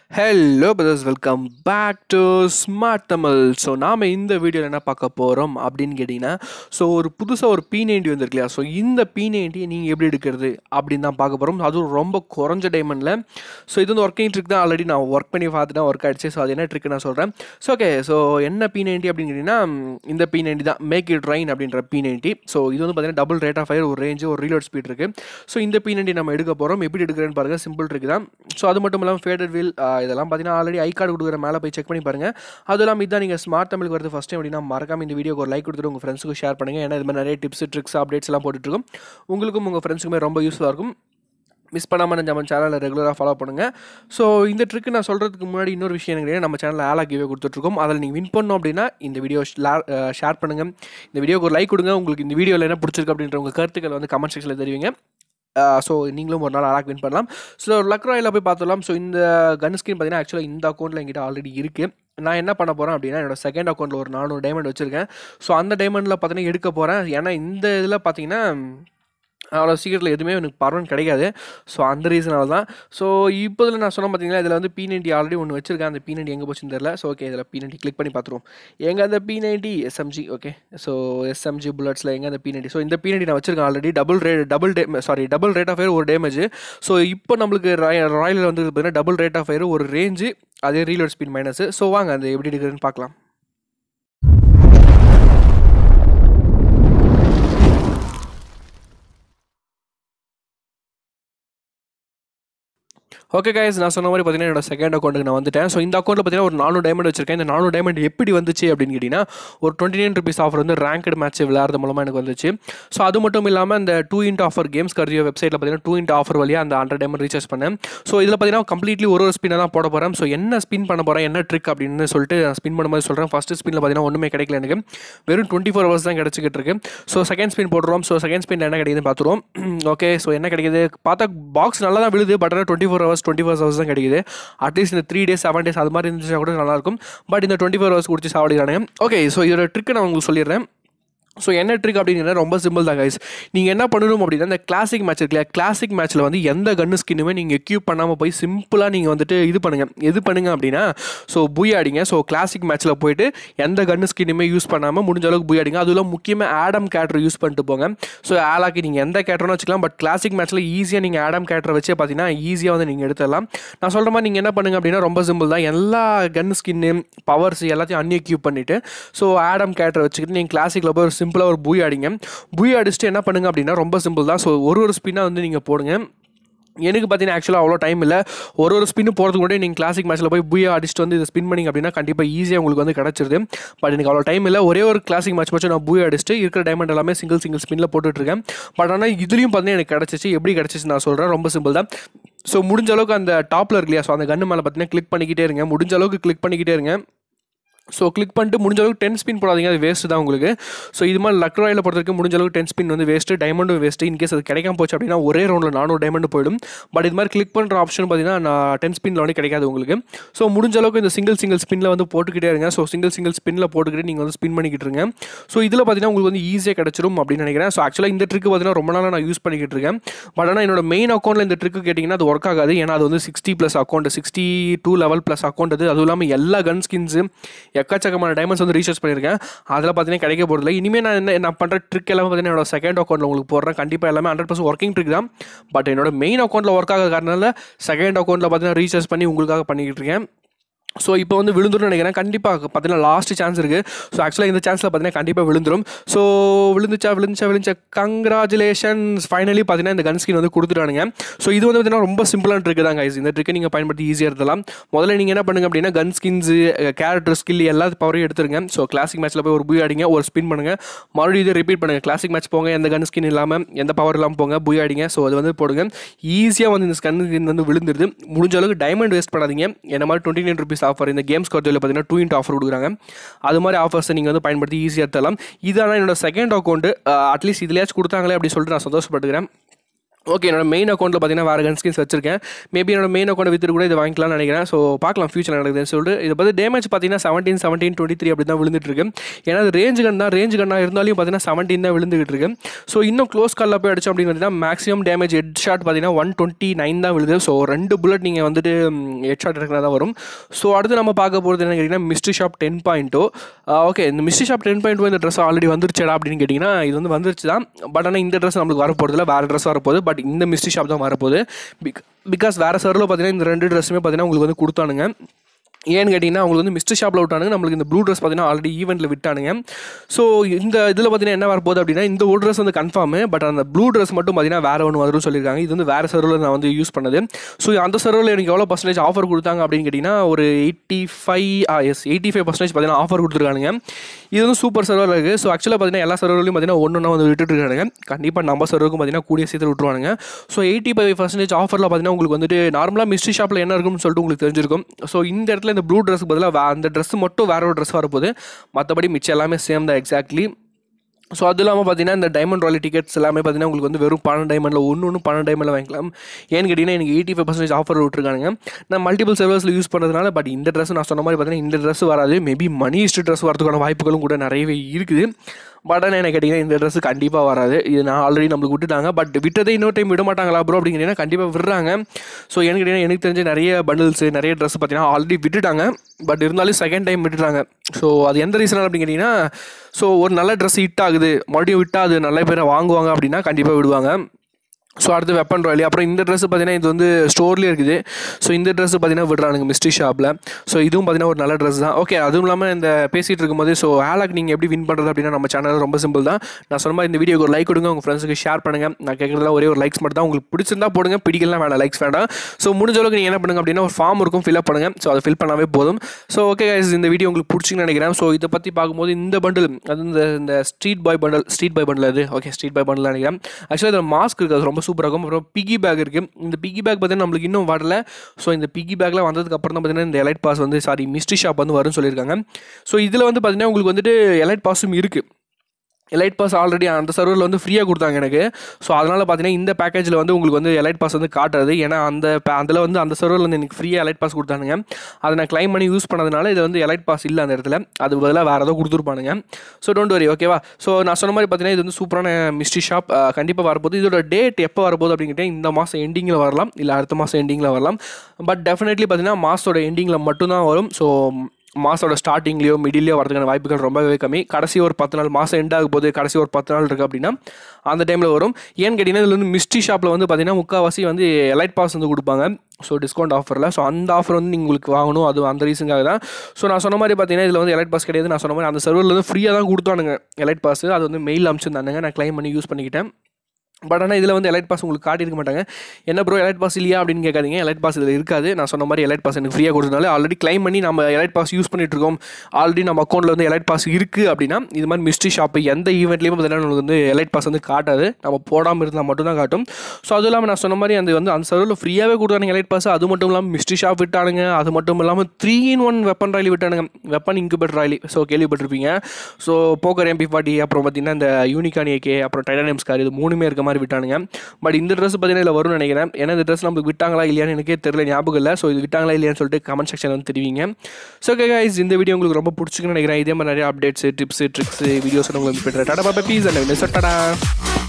hello brothers welcome back to smart Tamil so நாம் இந்த வீடியோவில் என்ன பார்க்க போகிறோம் அப்படின்னு கேட்டிங்கன்னா ஸோ ஒரு புதுசாக ஒரு பி நைன்டி வந்திருக்கு இல்லையா ஸோ இந்த பி நைன்ட்டியை நீங்கள் எப்படி எடுக்கிறது அப்படின்னு தான் பார்க்க போகிறோம் அதுவும் ரொம்ப குறைஞ்ச டைமண்டில் ஸோ இது வந்து ஒர்க்கிங் ட்ரிக் தான் ஆல்ரெடி நான் ஒர்க் பண்ணி பார்த்துட்டு ஒர்க் ஆகிடுச்சு ஸோ அது என்ன ட்ரிக் நான் சொல்கிறேன் ஸோ ஓகே ஸோ என்ன பி நைன்ட்டி அப்படின்னு கேட்டிங்கன்னா ம், இந்த பி நைன்ட்டி தான் மேக் இட் ரைன் அப்படின்ற பி நைன்ட்டி ஸோ இது வந்து பார்த்தீங்கன்னா டபுள் ரேட் ஆஃப் ஃபயர் ஒரு ரேஞ்சு ஒரு ரீலோட் ஸ்பீட் இருக்குது ஸோ இந்த பி நைன்ட்டி நம்ம எடுக்க போகிறோம் எப்படி எடுக்கிறேன்னு பாருங்கள் சிம்பிள் ட்ரிக் தான் ஸோ அது மட்டும் இல்லாமல் ஃபேடட் வீல் இதெல்லாம் பார்த்தீங்கன்னா ஆல்ரெடி ஐ கார்டு கொடுக்குற மேலே போய் செக் பண்ணி பாருங்கள் அதுவும் இல்லாமல் இதான் நீங்கள் ஸ்மார்ட் தமிழுக்கு வருது ஃபஸ்ட் டைம் அப்படின்னா மறக்காம இந்த வீடியோக்கு ஒரு லைக் கொடுத்துட்டு உங்கள் ஃப்ரெண்ட்ஸுக்கு ஷேர் பண்ணுங்கள் ஏன்னா இது மாதிரி நிறைய டிப்ஸ் ட்ரிக்ஸ் அப்டேட்ஸ் எல்லாம் போட்டுட்ருக்கோம் உங்களுக்கும் உங்கள் ஃப்ரெண்ட்ஸுக்குமே ரொம்ப யூஸ்ஃபுல்லாக இருக்கும் மிஸ் பண்ணாமல் நம்ம சேனலை ரெகுலராக ஃபாலோ பண்ணுங்கள் ஸோ இந்த ட்ரிக் நான் சொல்கிறதுக்கு முன்னாடி இன்னொரு விஷயம் எனக்கு நம்ம சேனலில் ஆலா கிவே கொடுத்துட்ருக்கோம் அதில் நீங்கள் வின் பண்ணோம் அப்படின்னா இந்த வீடியோ ஷேர் பண்ணுங்கள் இந்த வீடியோக்கு ஒரு லைக் கொடுங்க உங்களுக்கு இந்த வீடியோவில் என்ன பிடிச்சிருக்கு அப்படின்ற உங்கள் கருத்துக்கள் வந்து கமெண்ட் செக்ஷனில் தெரிவிங்க ஸோ நீங்களும் ஒரு நாள் அலாக் வின் பண்ணலாம் ஸோ லக்ராயில் போய் பார்த்துடலாம் ஸோ இந்த கன் ஸ்கின் பார்த்தீங்கன்னா ஆக்சுவலாக இந்த அக்கௌண்ட்டில் என்கிட்ட ஆல்ரெடி இருக்குது நான் என்ன பண்ண போகிறேன் அப்படின்னா என்னோட செகண்ட் அக்கௌண்ட்டில் ஒரு நானூறு டைமண்ட் வச்சுருக்கேன் ஸோ அந்த டைமண்டில் பார்த்தீங்கன்னா எடுக்க போகிறேன் ஏன்னா இந்த இதில் பார்த்தீங்கன்னா அவ்வளோ சீக்கிரத்தில் எதுவுமே எனக்கு பர்மனெண்ட் கிடைக்காது ஸோ அந்த ரீசனால தான் ஸோ இப்போ இதில் நான் சொன்ன பார்த்தீங்களா இதில் வந்து பி நைன்ட்டி ஆல்ரெடி ஒன்று வச்சிருக்கேன் அந்த பி நைன்ட்டி எங்கே போச்சுன்னு தெரியல ஸோ ஓகே இதில் பி நைன்ட்டி கிளிக் பண்ணி பார்த்துருவோம் எங்கே அந்த P ninety SMG okay so SMG புல்லட்ஸில் எங்கே அந்த பி நைன்ட்டி ஸோ இந்த பி நைன்ட்டி நான் வச்சிருக்கேன் already double rate double day sorry double rate of fire ஒரு டேமேஜ் ஸோ இப்போ நம்மளுக்கு ராயலில் வந்து பார்த்தீங்கன்னா டபுள் ரேட் ஆஃப் ஃபயர் ஒரு ரேஞ்சு அதே ரீலோட் ஸ்பீட் மைனஸ் ஸோ வாங்க அந்த எப்படி எடுக்கிறதுன்னு பார்க்கலாம் ஓகே கைஸ் நான் சொன்ன மாதிரி பார்த்தீங்கன்னா என்னோட செகண்ட் அக்கௌண்ட்டுக்கு நான் வந்துட்டேன் ஸோ இந்த அக்கௌண்ட்டில் பார்த்தீங்கன்னா ஒரு நானூறு டைமண்ட் வச்சிருக்கேன் இந்த நானூறு டைமண்ட் எப்படி வந்துச்சு அப்படின்னு கேட்டிங்கன்னா ஒரு டுவெண்ட்டி நைன் ருபீஸ் ஆஃபர் வந்து ரேங்கட் மேட்ச் விளையாடுறது மூலமாக எனக்கு வந்துச்சு ஸோ அது மட்டும் இல்லாமல் இந்த டூ இன்ட் ஆஃபர் கேம்ஸ் கருதியோ வெப்சைட்டில் பார்த்தீங்கன்னா டூ இன்ட் ஆஃபர் வழியாக அந்த ஹண்ட்ரட் டைமண்ட் ரீசார்ஜ் பண்ணேன் ஸோ இதில் பார்த்தீங்கன்னா கம்ப்ளீட்லி ஒரு ஒரு ஸ்பின்னை தான் போட போகிறேன் ஸோ என்ன ஸ்பின் பண்ண போகிறேன் என்ன ட்ரிக் அப்படின்னு சொல்லிட்டு நான் ஸ்பின் பண்ணும்போது சொல்கிறேன் ஃபஸ்ட்டு ஸ்பின்னில் பார்த்தீங்கன்னா ஒன்றுமே கிடைக்கல எனக்கு வெறும் டுவெண்ட்டி ஃபோர் ஹவர்ஸ் தான் கிடச்சிக்கிட்டு இருக்கு ஸோ செகண்ட் ஸ்பின் போடுறோம் ஸோ செகண்ட் ஸ்பின் என்ன கிடைக்குதுன்னு பார்த்துருவோம் ஓகே ஸோ என்ன கிடைக்குது பார்த்தா பாக்ஸ் நல்லா தான் விழுது பட் ஆனால் twenty four hours twenty four hours தான் கிடைக்குது அட்லீஸ்ட் இந்த த்ரீ டேஸ் செவன் டேஸ் அது மாதிரி இருந்துச்சுன்னா கூட நல்லாயிருக்கும் பட் இந்த டுவெண்ட்டி ஃபோர் ஹவர்ஸ் குடிச்சு சாவடிக்கிறானுங்க ஓகே ஸோ இதோட ட்ரிக் நான் உங்களுக்கு சொல்லிடுறேன் ஸோ என்ன ட்ரிக் அப்படிங்கிறது ரொம்ப சிம்பிள் தான் கைஸ் நீங்கள் என்ன பண்ணணும் அப்படின்னா இந்த கிளாசிக் மேட்ச் இருக்குல்ல கிளாசிக் மேட்ச்சில் வந்து எந்த கன்னு ஸ்கின்னுமே நீங்கள் எக்யூப் பண்ணாமல் போய் சிம்பிளாக நீங்கள் வந்துட்டு இது பண்ணுங்கள் எது பண்ணுங்க அப்படின்னா ஸோ புயாடிங்க ஸோ கிளாசிக் மேட்ச்சில் போயிட்டு எந்த கன்னு ஸ்கின்னுமே யூஸ் பண்ணாமல் முடிஞ்ச அளவுக்கு புயாடிங்க அதுவும் முக்கியமாக ஆடம் கேட்டர் யூஸ் பண்ணிட்டு போங்க ஸோ ஆலாக்கு நீங்கள் எந்த கேட்டரும் வச்சுக்கலாம் பட் கிளாசிக் மேட்ச்சில் ஈஸியாக நீங்கள் ஆடம் கேட்டரை வச்சே பார்த்தீங்கன்னா ஈஸியாக வந்து நீங்கள் எடுத்துடலாம் நான் சொல்கிற மாதிரி நீங்கள் என்ன பண்ணுங்க அப்படின்னா ரொம்ப சிம்பிள் தான் எல்லா கன் ஸ்கின்னு பவர்ஸ் எல்லாத்தையும் அன்எக்யூப் பண்ணிவிட்டு ஸோ ஆடம் கேட்டரை வச்சுக்கிட்டு நீங்கள் கிளாசிக்கில் போய் ஒரு சிம்பிளாக ஒரு பூய் அடிங்க பூய் அடிச்சுட்டு என்ன பண்ணுங்க அப்படின்னா ரொம்ப சிம்பிள் தான் ஸோ ஒரு ஒரு ஸ்பின்னாக வந்து நீங்கள் போடுங்க எனக்கு பார்த்தீங்கன்னா ஆக்சுவலாக அவ்வளோ டைம் இல்லை ஒரு ஒரு ஸ்பின்னு போகிறதுக்கு கூட நீங்கள் கிளாசிக் மேட்ச்சில் போய் புயா அடிச்சுட்டு வந்து இதை ஸ்பின் பண்ணிங்க அப்படின்னா கண்டிப்பாக ஈஸியாக உங்களுக்கு வந்து கிடச்சிருது பட் எனக்கு அவ்வளோ டைம் இல்லை ஒரே ஒரு கிளாசிக் மேட்ச் மட்டும் நான் புயா அடிச்சுட்டு இருக்கிற டைமண்ட் எல்லாமே சிங்கிள் சிங்கிள் ஸ்பின்னில் போட்டுட்ருக்கேன் பட் ஆனால் இதுலேயும் பார்த்தீங்கன்னா எனக்கு கிடச்சிச்சு எப்படி கிடச்சிச்சு நான் சொல்கிறேன் ரொம்ப சிம்பிள் தான் ஸோ முடிஞ்ச அளவுக்கு அந்த டாப்பில் இருக்கு இல்லையா ஸோ அந்த கன்று மேலே பார்த்தீங்கன்னா கிளிக் பண்ணிக்கிட்டே இருங்க முடிஞ்ச அளவுக்கு கிளிக் பண்ணிக்கிட்டே இருங்க ஸோ கிளிக் பண்ணிட்டு முடிஞ்ச அளவுக்கு டென் ஸ்பின் போடாதீங்க அது வேஸ்ட்டு தான் உங்களுக்கு ஸோ இது மாதிரி லக் ராயில் பொறுத்த வரைக்கும் முடிஞ்ச அளவுக்கு டென் ஸ்பின் வந்து வேஸ்ட்டு டைமண்டும் வேஸ்ட்டு இன்கேஸ் அது கிடைக்காம போச்சு அப்படின்னா ஒரே ரவுண்டில் நானூறு டைமண்ட் போயிடும் பட் இது மாதிரி கிளிக் பண்ணுற ஆப்ஷன் பார்த்தீங்கன்னா நான் டென் ஸ்பின்ல வந்து கிடைக்காது உங்களுக்கு ஸோ முடிஞ்ச அளவுக்கு இந்த சிங்கிள் சிங்கிள் ஸ்பின்னில் வந்து போட்டுக்கிட்டே இருங்க ஸோ சிங்கிள் சிங்கிள் ஸ்பின்னில் போட்டுக்கிட்டு நீங்கள் வந்து ஸ்பின் பண்ணிக்கிட்டு இருங்க ஸோ இதில் பார்த்தீங்கன்னா உங்களுக்கு வந்து ஈஸியாக கிடச்சிரும் அப்படின்னு நினைக்கிறேன் ஸோ ஆக்சுவலாக இந்த ட்ரிக் பார்த்தீங்கன்னா ரொம்ப நாளாக நான் யூஸ் பண்ணிக்கிட்டு இருக்கேன் பட் ஆனால் என்னோட மெயின் அக்கௌண்ட்டில் இந்த ட்ரிக் கேட்டிங்கன்னா அது ஒர்க் ஆகாது ஏன்னா அது வந்து sixty plus account sixty two level plus account அது அதுவும் இல்லாமல் எல்லா கன் ஸ்கின்ஸு எக்கச்சக்கமான டைமண்ட்ஸ் வந்து ரீசார்ஜ் பண்ணியிருக்கேன் அதில் பார்த்தீங்கன்னா கிடைக்க போகிறதில்ல இனிமேல் நான் என்ன நான் பண்ணுற ட்ரிக் எல்லாமே பார்த்தீங்கன்னா என்னோட செகண்ட் அக்கௌண்ட்டில் உங்களுக்கு போடுறேன் கண்டிப்பாக எல்லாமே ஹண்ட்ரட் பர்சன்ட் ஒர்க்கிங் ட்ரிக் தான் பட் என்னோட மெயின் அக்கௌண்ட்டில் ஒர்க் ஆகாத காரணனால செகண்ட் அக்கௌண்ட்டில் பார்த்தீங்கன்னா ரீசார்ஜ் பண்ணி உங்களுக்காக பண்ணிக்கிட்டு இருக்கேன் ஸோ இப்போ வந்து விழுந்துரும் நினைக்கிறேன் கண்டிப்பாக பார்த்தீங்கன்னா லாஸ்ட் சான்ஸ் இருக்குது ஸோ ஆக்சுவலாக இந்த சான்ஸில் பார்த்தீங்கன்னா கண்டிப்பாக விழுந்துரும் ஸோ விழுந்துச்சா விழுந்துச்சா விழுந்துச்சா கங்க்ராச்சுலேஷன்ஸ் ஃபைனலி பார்த்தீங்கன்னா இந்த கன் ஸ்கின் வந்து கொடுத்துட்டானுங்க ஸோ இது வந்து பார்த்தீங்கன்னா ரொம்ப சிம்பிளான ட்ரிக் தான் guys இந்த ட்ரிக்கை நீங்கள் பயன்படுத்தி ஈஸியாக இருந்தலாம் முதல்ல நீங்கள் என்ன பண்ணுங்க அப்படின்னா கன் ஸ்கின்ஸு கேரக்டர் ஸ்கில் எல்லா பவரையும் எடுத்துருங்க ஸோ கிளாசிக் மேட்ச்சில் போய் ஒரு புய் அடிங்க ஒரு ஸ்பின் பண்ணுங்கள் மறுபடியும் இதை ரிப்பீட் பண்ணுங்கள் கிளாசிக் மேட்ச் போங்க எந்த கன் ஸ்கின் இல்லாமல் எந்த பவர் இல்லாமல் போங்க புய் அடிங்க ஸோ அது வந்து போடுங்க ஈஸியாக வந்து இந்த ஸ்கன் ஸ்கின் வந்து விழுந்துருது முடிஞ்ச அளவுக்கு டைமண்ட் வேஸ்ட் பண்ணாதீங்க என்ன மாதிரி டுவெண்ட்டி நைன் ருபீஸ் ஆஃபர் இந்த கேம்ஸ் கருத்தில் பார்த்தீங்கன்னா டூ இன்ட் ஆஃபர் கொடுக்குறாங்க அது மாதிரி ஆஃபர்ஸை நீங்கள் வந்து பயன்படுத்தி ஈஸியாக தரலாம் இதான என்னோட செகண்ட் அக்கௌண்ட் அட்லீஸ்ட் இதுலையாச்சும் கொடுத்தாங்களே அப்படின்னு சொல்லிட்டு நான் சந்தோஷப்பட்டுக்கிறேன் ஓகே என்னோட மெயின் அக்கௌண்ட்டில் பார்த்தீங்கன்னா வேறு கன் ஸ்கின்ஸ் வச்சிருக்கேன் மேபி என்னோட மெயின் அக்கௌண்ட் வித்துட்டு கூட இதை வாங்கிக்கலாம்னு நினைக்கிறேன் ஸோ பார்க்கலாம் ஃபியூச்சர் நடக்குதுன்னு சொல்லிட்டு இது பார்த்து டேமேஜ் பார்த்தீங்கன்னா செவன்டீன் செவன்டீன் டுவெண்ட்டி த்ரீ அப்படி தான் விழுந்துட்டு இருக்கு ஏன்னா அது ரேஞ்ச் கன் தான் ரேஞ்ச் கன்னாக இருந்தாலும் பார்த்தீங்கன்னா செவன்டீன் தான் விழுந்துகிட்டு இருக்கு ஸோ இன்னும் க்ளோஸ் காலில் போய் அடிச்சோம் அப்படின்னு பார்த்தீங்கன்னா மேக்ஸிமம் டேமேஜ் ஹெட் ஷாட் பார்த்தீங்கன்னா ஒன் டுவெண்ட்டி நைன் தான் விழுது ஸோ ரெண்டு புல்லட் நீங்கள் வந்துட்டு ஹெட் ஷாட் இருக்கிறதா தான் வரும் ஸோ அடுத்து நம்ம பார்க்க போகிறது என்ன கேட்டிங்கன்னா மிஸ்ட்ரி ஷாப் டென் பாயிண்ட்டோ ஓகே இந்த மிஸ்ட்ரி ஷாப் டென் பாயிண்ட் இந்த ட்ரெஸ் ஆல்ரெடி வந்துருச்சடா அப்படின்னு கேட்டிங்கன்னா இது வந்து வந்துருச்சு தான் பட் ஆனால் இந்த ட்ரெஸ் நம்மளுக்கு வரப்போகிறதுல வேறு ட்ரெஸ் வரப்போகுது பட் இந்த மிஸ்ட்ரி ஷாப் தான் வரப்போகுது பிக் பிகாஸ் வேறு சர்வில் பார்த்தீங்கன்னா இந்த ரெண்டு ட்ரெஸ்ஸுமே பார்த்தீங்கன்னா உங்களுக்கு வந்து கொடுத்தானுங்க ஏன்னு கேட்டிங்கன்னா அவங்களுக்கு வந்து மிஸ்டர் ஷாப்பில் விட்டானுங்க நம்மளுக்கு இந்த ப்ளூ ட்ரெஸ் பார்த்தீங்கன்னா ஆல்ரெடி ஈவெண்ட்டில் விட்டானுங்க ஸோ இந்த இதில் பார்த்தீங்கன்னா என்ன வரப்போகுது அப்படின்னா இந்த ஒரு ட்ரெஸ் வந்து கன்ஃபார்மு பட் அந்த ப்ளூ ட்ரெஸ் மட்டும் பார்த்தீங்கன்னா வேறு ஒன்று வரும்னு சொல்லியிருக்காங்க இது வந்து வேறு சர்வில் நான் வந்து யூஸ் பண்ணது ஸோ அந்த சர்வில் எனக்கு எவ்வளோ பர்சன்டேஜ் ஆஃபர் கொடுத்தாங்க அப்படின்னு கேட்டிங்கன்னா ஒரு eighty five yes eighty five percentage பார்த்தீங்கன்னா ஆஃபர் கொடுத்துருக்கானுங்க இது வந்து சூப்பர் சர்வர் இருக்குது ஸோ ஆக்சுவலாக பார்த்தீங்கன்னா எல்லா சர்வர்லையும் பார்த்தீங்கன்னா ஒன்று ஒன்றா வந்து விட்டுட்டு இருக்கானுங்க கண்டிப்பாக நம்ம சர்வருக்கும் பார்த்தீங்கன்னா கூடிய சீக்கிரம் விட்டுருவானுங்க ஸோ எயிட்டி ஃபைவ் பர்சன்டேஜ் ஆஃபரில் பார்த்தீங்கன்னா உங்களுக்கு வந்துட்டு நார்மலாக மிஸ்ட்ரி ஷாப்பில் என்ன இருக்கும்னு சொல்லிட்டு உங்களுக்கு தெரிஞ்சிருக்கும் ஸோ இந்த இடத்துல இந்த ப்ளூ ட்ரெஸ்க்கு பதிலாக வே- அந்த ட்ரெஸ் மட்டும் வேற ஒரு ட்ரெஸ் வரப்போகுது மற்றபடி மிச்சம் எல்லாமே சேம் தான் எக்ஸாக்ட்லி ஸோ அது இல்லாமல் பார்த்தீங்கன்னா இந்த டைமண்ட் ராயல் டிக்கெட்ஸ் எல்லாமே பார்த்தீங்கன்னா உங்களுக்கு வந்து வெறும் பன்னெண்டு டைமண்டில் ஒன்று ஒன்று பன்னெண்டு டைமில் வாங்கிக்கலாம் ஏன்னு கேட்டிங்கன்னா எனக்கு எயிட்டி ஃபைவ் பர்சன்டேஜ் ஆஃபர் விட்டுருக்காங்க நான் மல்டிபிள் சர்வர்ஸில் யூஸ் பண்ணுறதுனால பட் இந்த ட்ரெஸ் நான் சொன்ன மாதிரி பார்த்தீங்கன்னா இந்த ட்ரெஸ் வராது மேபி மணி இஸ்ட் ட்ரெஸ் வரதுக்கான வாய்ப்புகளும் கூட நிறையவே இருக்குது பட் ஆனால் என்ன கேட்டிங்கன்னா இந்த ட்ரெஸ் கண்டிப்பாக வராது இது நான் ஆல்ரெடி நம்மளுக்கு விட்டுட்டாங்க பட் விட்டதே இன்னொரு டைம் விட மாட்டாங்களா ப்ரோ அப்படிங்கிறீங்கன்னா கண்டிப்பாக விடுறாங்க ஸோ எனக்கு கேட்டிங்கன்னா எனக்கு தெரிஞ்ச நிறைய பண்டில்ஸ் நிறைய ட்ரெஸ் பார்த்தீங்கன்னா ஆல்ரெடி விட்டுட்டாங்க பட் இருந்தாலும் செகண்ட் டைம் விட்டுட்டாங்க ஸோ அது எந்த ரீசனால் அப்படின்னு கேட்டிங்கன்னா ஸோ ஒரு நல்ல ட்ரெஸ் ஹிட் ஆகுது மறுபடியும் விட்டால் அது நல்ல பேரை வாங்குவாங்க அப்படின்னா கண்டிப்பாக விடுவாங்க ஸோ அடுத்து வெப்பன் ராயலி அப்புறம் இந்த ட்ரெஸ் பார்த்தீங்கன்னா இது வந்து ஸ்டோர்லேயே இருக்குது ஸோ இந்த ட்ரெஸ் பார்த்தீங்கன்னா விடுறானுங்க மிஸ்ட்ரி ஷாப்பில் ஸோ இதுவும் பார்த்தீங்கன்னா ஒரு நல்ல ட்ரெஸ் தான் ஓகே அதுவும் இல்லாமல் இந்த பேசிகிட்டு இருக்கும்போது ஸோ ஹேலாக் நீங்கள் எப்படி வின் பண்ணுறது அப்படின்னா நம்ம சேனல் ரொம்ப சிம்பிள் தான் நான் சொன்ன மாதிரி இந்த வீடியோக்கு ஒரு லைக் கொடுங்க உங்கள் ஃப்ரெண்ட்ஸுக்கு ஷேர் பண்ணுங்கள் நான் கேட்குறதுலாம் ஒரே ஒரு லைக்ஸ் மட்டும் தான் உங்களுக்கு பிடிச்சிருந்தா போடுங்க பிடிக்கலாம் வேணாம் லைக்ஸ் வேண்டாம் ஸோ முடிஞ்ச அளவுக்கு நீங்கள் என்ன பண்ணுங்க அப்படின்னா ஒரு ஃபார்ம் இருக்கும் ஃபில்அப் பண்ணுங்கள் ஸோ அதை ஃபில் பண்ணாவே போதும் ஸோ ஓகே guys இந்த வீடியோ உங்களுக்கு பிடிச்சிங்கன்னு நினைக்கிறேன் ஸோ இதை பற்றி பார்க்கும்போது இந்த பண்டில் அது இந்த இந்த street boy bundle street boy bundle அது ஓகே ஸ்ட்ரீட் பாய் பண்டில் நினைக்கிறேன் ஆக்சுவலாக இதில் மாஸ்க் இருக்குது அது ரொம்ப சூப்பராக இருக்கும் அப்புறம் பிகி பேக் இருக்குது இந்த பிகி பேக் பார்த்தீங்கன்னா நம்மளுக்கு இன்னும் வரல ஸோ இந்த பிகி பேக்கில் வந்ததுக்கு அப்புறம் தான் பார்த்தீங்கன்னா இந்த எலைட் பாஸ் வந்து சாரி மிஸ்ட்ரி ஷாப் வந்து வரும்னு சொல்லியிருக்காங்க ஸோ இதில் வந்து பார்த்தீங்கன்னா உங்களுக்கு வந்துட்டு எலைட் பாஸும் இருக்குது எலைட் பாஸ் ஆல்ரெடி அந்த சர்வரில் வந்து ஃப்ரீயாக கொடுத்தாங்க எனக்கு ஸோ அதனால் பார்த்தீங்கன்னா இந்த பேக்கேஜில் வந்து உங்களுக்கு வந்து எலைட் பாஸ் வந்து காட்டுறது ஏன்னா அந்த அதில் வந்து அந்த சர்வரில் வந்து எனக்கு ஃப்ரீயாக எலைட் பாஸ் கொடுத்தானுங்க அதை நான் க்ளைம் பண்ணி யூஸ் பண்ணதுனால இது வந்து எலைட் பாஸ் இல்லை அந்த இடத்துல அது பதிலாக வேறு ஏதோ கொடுத்துருப்பானுங்க ஸோ டோன்ட் வரி ஓகேவா ஸோ நான் சொன்ன மாதிரி பார்த்தீங்கன்னா இது வந்து சூப்பரான மிஸ்ட்ரி ஷாப் கண்டிப்பாக வரப்போகுது இதோட டேட் எப்போ வரப்போகுது அப்படின்னு இந்த மாதம் எண்டிங்கில் வரலாம் இல்லை அடுத்த மாதம் எண்டிங்கில் வரலாம் பட் டெஃபினெட்லி பார்த்தீங்கன்னா மாதத்தோட எண்டிங்கில் மட்டும்தான் வரும் ஸோ மாதோட ஸ்டார்டிங்லேயோ மிடில்லையோ வரதுக்கான வாய்ப்புகள் ரொம்பவே கம்மி கடைசி ஒரு பத்து நாள் மாதம் எண்ட் ஆகும் போது கடைசி ஒரு பத்து நாள் இருக்குது அப்படின்னா அந்த டைமில் வரும் ஏன்னு கேட்டிங்கன்னா இதில் வந்து மிஸ்ட்ரி ஷாப்பில் வந்து பார்த்தீங்கன்னா முக்கால்வாசி வந்து எலைட் பாஸ் வந்து கொடுப்பாங்க ஸோ டிஸ்கவுண்ட் ஆஃபரில் ஸோ அந்த ஆஃபர் வந்து நீங்கள் உங்களுக்கு வாங்கணும் அது அந்த ரீசனுக்காக தான் ஸோ நான் சொன்ன மாதிரி பார்த்தீங்கன்னா இதில் வந்து எலைட் பாஸ் கிடையாது நான் சொன்ன மாதிரி அந்த சர்வரில் வந்து ஃப்ரீயாக தான் கொடுத்தானுங்க எலைட் பாஸ் அது வந்து மெயில் அனுப்பிச்சிருந்தானுங்க நான் க்ளைம் பண்ணி யூஸ் பண்ணிக்கிட்டேன் பட் ஆனால் இதில் வந்து எலைட் பாஸ் உங்களுக்கு காட்டியிருக்க மாட்டாங்க என்ன ப்ரோ எலைட் பாஸ் இல்லையா அப்படின்னு கேட்காதீங்க எலைட் பாஸ் இதில் இருக்காது நான் சொன்ன மாதிரி எலைட் பாஸ் எனக்கு ஃப்ரீயாக கொடுத்தனால ஆல்ரெடி க்ளைம் பண்ணி நம்ம எலைட் பாஸ் யூஸ் பண்ணிட்டு இருக்கோம் ஆல்ரெடி நம்ம அக்கௌண்ட்டில் வந்து எலைட் பாஸ் இருக்குது அப்படின்னா இது மாதிரி மிஸ்ட்ரி ஷாப்பு எந்த ஈவெண்ட்லேயும் பார்த்தீங்கன்னா நமக்கு வந்து எலைட் பாஸ் வந்து காட்டாது நம்ம போடாமல் இருந்தால் மட்டும் தான் காட்டும் ஸோ அதுவும் இல்லாமல் நான் சொன்ன மாதிரி அந்த வந்து அந்த சர்வரில் ஃப்ரீயாகவே கொடுத்தானுங்க எலைட் பாஸ் அது மட்டும் இல்லாமல் மிஸ்ட்ரி ஷாப் விட்டானுங்க அது மட்டும் இல்லாமல் three in one weapon royale விட்டானுங்க வெப்பன் இன்குபேட்டர் ராயலி ஸோ கேள்விப்பட்டிருப்பீங்க ஸோ போக்கர் எம்பி ஃபார்ட்டி அப்புறம் பார்த்தீங்கன்னா இந்த யூனிகான் ஏகே அப்புறம் டைடானியம்ஸ் கார் இது மூணுமே இருக்க மாதிரி விட்டானுங்க பட் இந்த ட்ரெஸ் பார்த்தீங்கன்னா இதில் வரும்னு நினைக்கிறேன் ஏன்னா இந்த ட்ரெஸ் நமக்கு விட்டாங்களா இல்லையான்னு எனக்கே தெரியல ஞாபகம் இல்லை ஸோ இது விட்டாங்களா இல்லையான்னு சொல்லிட்டு கமெண்ட் செக்ஷன் வந்து தெரிவிங்க ஸோ ஓகே guys இந்த வீடியோ உங்களுக்கு ரொம்ப பிடிச்சிக்குன்னு நினைக்கிறேன் இதே மாதிரி நிறைய அப்டேட்ஸ் டிப்ஸ் ட்ரிக்ஸ் வீடியோஸ் உங்களுக்கு பண்ணுறேன் டாடா பாபா பீஸ் அண்ட் டடா